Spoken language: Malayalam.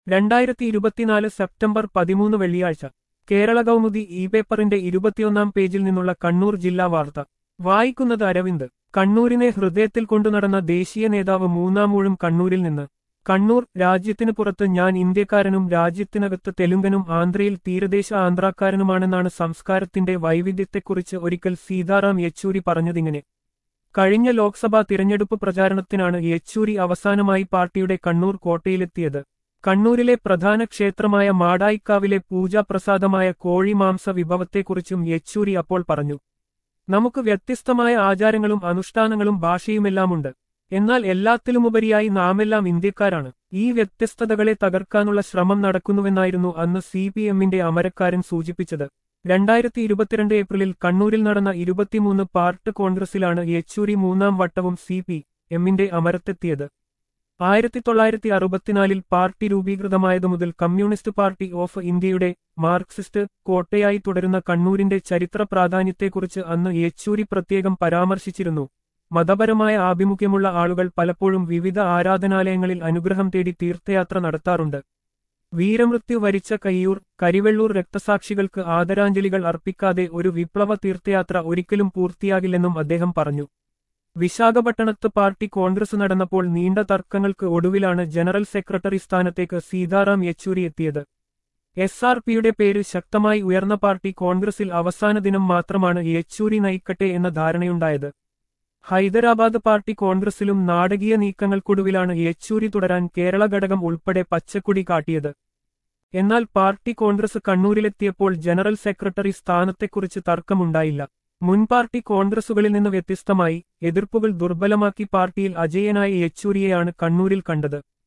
രണ്ടായിരത്തി ഇരുപത്തിനാല് സെപ്റ്റംബർ പതിമൂന്ന് വെള്ളിയാഴ്ച കേരള കൗമുദി ഇ പേപ്പറിന്റെ ഇരുപത്തിയൊന്നാം പേജിൽ നിന്നുള്ള കണ്ണൂർ ജില്ലാ വാർത്ത വായിക്കുന്നത് അരവിന്ദ് കണ്ണൂരിനെ ഹൃദയത്തിൽ കൊണ്ടുനടന്ന ദേശീയ നേതാവ് മൂന്നാമൂഴും കണ്ണൂരിൽ നിന്ന് കണ്ണൂർ രാജ്യത്തിനു പുറത്ത് ഞാൻ ഇന്ത്യക്കാരനും രാജ്യത്തിനകത്ത് തെലുങ്കനും ആന്ധ്രയിൽ തീരദേശ ആന്ധ്രാക്കാരനുമാണെന്നാണ് സംസ്കാരത്തിന്റെ വൈവിധ്യത്തെക്കുറിച്ച് ഒരിക്കൽ സീതാറാം യെച്ചൂരി പറഞ്ഞതിങ്ങനെ കഴിഞ്ഞ ലോക്സഭാ തിരഞ്ഞെടുപ്പ് പ്രചാരണത്തിനാണ് യെച്ചൂരി അവസാനമായി പാർട്ടിയുടെ കണ്ണൂർ കോട്ടയിലെത്തിയത് കണ്ണൂരിലെ പ്രധാന ക്ഷേത്രമായ മാടായിക്കാവിലെ പൂജാപ്രസാദമായ കോഴിമാംസ വിഭവത്തെക്കുറിച്ചും യെച്ചൂരി അപ്പോൾ പറഞ്ഞു നമുക്ക് വ്യത്യസ്തമായ ആചാരങ്ങളും അനുഷ്ഠാനങ്ങളും ഭാഷയുമെല്ലാമുണ്ട് എന്നാൽ എല്ലാത്തിലുമുപരിയായി നാമെല്ലാം ഇന്ത്യക്കാരാണ് ഈ വ്യത്യസ്തതകളെ തകർക്കാനുള്ള ശ്രമം നടക്കുന്നുവെന്നായിരുന്നു അന്ന് സി പി എമ്മിന്റെ അമരക്കാരൻ സൂചിപ്പിച്ചത് രണ്ടായിരത്തി ഇരുപത്തിരണ്ട് ഏപ്രിലിൽ കണ്ണൂരിൽ നടന്ന ഇരുപത്തിമൂന്ന് പാർട്ട് കോൺഗ്രസിലാണ് യെച്ചൂരി മൂന്നാം വട്ടവും സി പി എമ്മിന്റെ അമരത്തെത്തിയത് ആയിരത്തി തൊള്ളായിരത്തി അറുപത്തിനാലിൽ പാർട്ടി രൂപീകൃതമായതു മുതൽ കമ്മ്യൂണിസ്റ്റ് പാർട്ടി ഓഫ് ഇന്ത്യയുടെ മാർക്സിസ്റ്റ് കോട്ടയായി തുടരുന്ന കണ്ണൂരിന്റെ ചരിത്ര പ്രാധാന്യത്തെക്കുറിച്ച് അന്ന് യെച്ചൂരി പ്രത്യേകം പരാമർശിച്ചിരുന്നു മതപരമായ ആഭിമുഖ്യമുള്ള ആളുകൾ പലപ്പോഴും വിവിധ ആരാധനാലയങ്ങളിൽ അനുഗ്രഹം തേടി തീർത്ഥയാത്ര നടത്താറുണ്ട് വീരമൃത്യു വരിച്ച കയ്യൂർ കരിവെള്ളൂർ രക്തസാക്ഷികൾക്ക് ആദരാഞ്ജലികൾ അർപ്പിക്കാതെ ഒരു വിപ്ലവ തീർത്ഥയാത്ര ഒരിക്കലും പൂർത്തിയാകില്ലെന്നും അദ്ദേഹം പറഞ്ഞു വിശാഖപട്ടണത്ത് പാർട്ടി കോൺഗ്രസ് നടന്നപ്പോൾ നീണ്ട തർക്കങ്ങൾക്ക് ഒടുവിലാണ് ജനറൽ സെക്രട്ടറി സ്ഥാനത്തേക്ക് സീതാറാം യെച്ചൂരി എത്തിയത് എസ് ആർ പിയുടെ പേര് ശക്തമായി ഉയർന്ന പാർട്ടി കോൺഗ്രസിൽ അവസാന ദിനം മാത്രമാണ് യെച്ചൂരി നയിക്കട്ടെ എന്ന ധാരണയുണ്ടായത് ഹൈദരാബാദ് പാർട്ടി കോൺഗ്രസിലും നാടകീയ നീക്കങ്ങൾക്കൊടുവിലാണ് യെച്ചൂരി തുടരാൻ കേരള ഘടകം ഉൾപ്പെടെ പച്ചക്കുടി കാട്ടിയത് എന്നാൽ പാർട്ടി കോൺഗ്രസ് കണ്ണൂരിലെത്തിയപ്പോൾ ജനറൽ സെക്രട്ടറി സ്ഥാനത്തെക്കുറിച്ച് തർക്കമുണ്ടായില്ല മുൻ പാർട്ടി കോൺഗ്രസുകളിൽ നിന്ന് വ്യത്യസ്തമായി എതിർപ്പുകൾ ദുർബലമാക്കി പാർട്ടിയിൽ അജയനായ യെച്ചൂരിയെയാണ് കണ്ണൂരിൽ കണ്ടത്